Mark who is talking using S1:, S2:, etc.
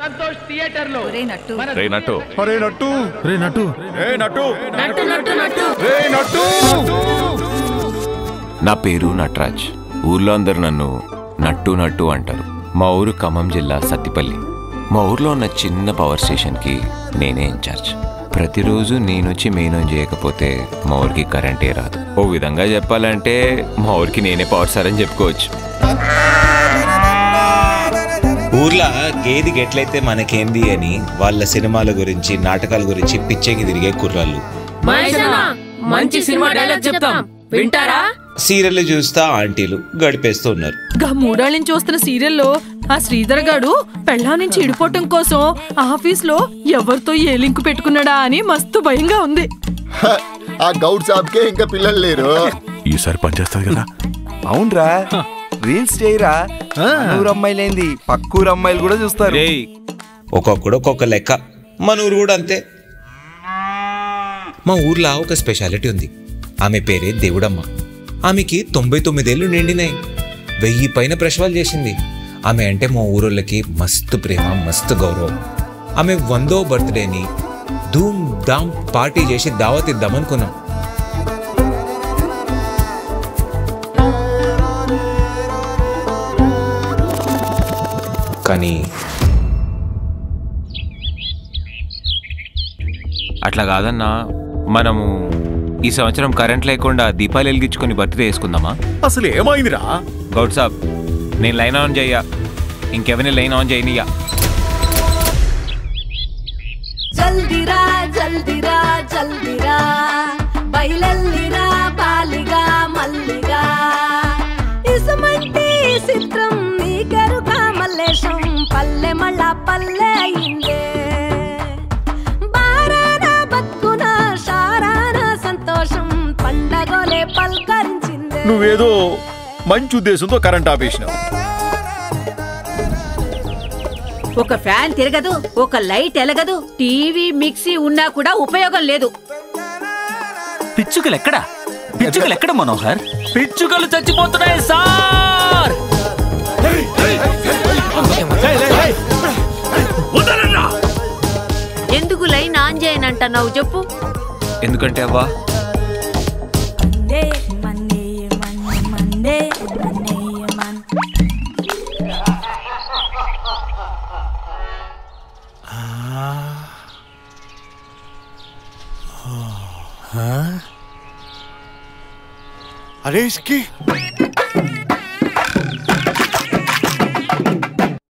S1: Santosh theatre లో
S2: ఒరే నట్టు
S3: రే నట్టు
S4: అరే నట్టు
S5: రే నటు
S4: రే నట్టు
S2: నట్టు నట్టు నట్టు
S4: రే నట్టు
S3: నా పేరు నటరాజ్ ఊర్లో అందరు నన్ను నట్టు నట్టు అంటారు మా ఊరు ఖమ్మం జిల్లా సత్తిపల్లి మా ఊర్లో ఉన్న చిన్న పవర్ స్టేషన్కి నేనే ఇన్ఛార్జ్ ప్రతిరోజు నేను వచ్చి మెయిన్ ఆన్ చేయకపోతే మా ఊరికి కరెంటే రాదు ఓ విధంగా చెప్పాలంటే మా ఊరికి నేనే పవర్ సార్ అని చెప్పుకోవచ్చు
S6: ఊర్లో గేది గెట్లయితే మనకేంది అని వాళ్ళ సినిమాల గురించి నాటకాల గురించి పిచ్చెకి తిరిగే కుర్రాళ్ళు
S7: మహేశన్న మంచి సినిమా డైలాగ్ చెప్తాం వింటారా
S6: సీరియల్ చూస్తా ఆంటీలు గడిపేస్తూ ఉన్నారు
S8: గా మూడేళ్ళ నుంచి వస్తున్న సీరియల్లో ఆ శ్రీధర్ గాడు పెళ్ళాం నుంచి ఇడిపోవటం కోసం ఆఫీస్ లో ఎవరితో ఏ లింక్ పెట్టుకున్నాడా అని మస్తు భయంగా ఉంది
S4: హ, ఆ గౌడ్ సాబ్కే ఇంకా పిల్లలు లేరు
S5: ఈసారి పనిచేస్తుంది కదా
S9: అవునరా రీల్స్ చేయరా ఊరు అమ్మాయిలేంది పక్కూరు అమ్మాయిలు కూడా చూస్తారు
S6: ఒక్కొక్కడు ఒక్కొక్క లెక్క మన ఊరు కూడా అంతే మా ఊర్లో ఒక స్పెషాలిటీ ఉంది ఆమె పేరే దేవుడమ్మ ఆమెకి తొంభై తొమ్మిదేళ్ళు నిండినాయి వెయ్యి పైన ప్రసవాలు చేసింది ఆమె అంటే మా ఊరోళ్ళకి మస్తు ప్రేమ మస్తు గౌరవం ఆమె వందో బర్త్డేని ధూమ్ ధామ్ పార్టీ చేసి దావత్ ఇద్దామనుకున్నాం కానీ
S3: అట్లా కాదన్నా మనము ఈ సంవత్సరం కరెంట్ లేకుండా దీపాలు వెలిగించుకొని బర్త్డే చేసుకుందామా
S5: అసలు ఏమైందిరా
S3: గౌడ్ సాబ్ నేను లైన్ ఆన్ చెయ్యా ఇంకెవరిని లైన్ ఆన్ చేయనియా
S2: జల్దిరా జల్దిరా జల్దిరా బయలల్లిరా బాలిగా మల్లిగా ఇసుమంటి చిత్రం నీకెరుక మల్లేశం పల్లె మళ్ళా పల్లె అయిందే బారాన బతుకున షారాన సంతోషం పండగోలే పల్కరించిందే
S4: నువ్వేదో మంచి ఉద్దేశంతో కరెంట్ ఆపేసినావు
S7: ఒక ఫ్యాన్ తిరగదు ఒక లైట్ ఎలగదు టీవీ మిక్సీ ఉన్నా కూడా ఉపయోగం లేదు
S1: పిచ్చుకలు ఎక్కడ పిచ్చుకలు ఎక్కడ మనోహర్ పిచ్చుకలు చచ్చిపోతున్నాయి సార్
S7: ఎందుకు లైన్ ఆన్ చేయనంటున్నావు చెప్పు
S3: ఎందుకంటే అవ్వా
S2: మండే మండే మండే మండే
S4: अरे इसकी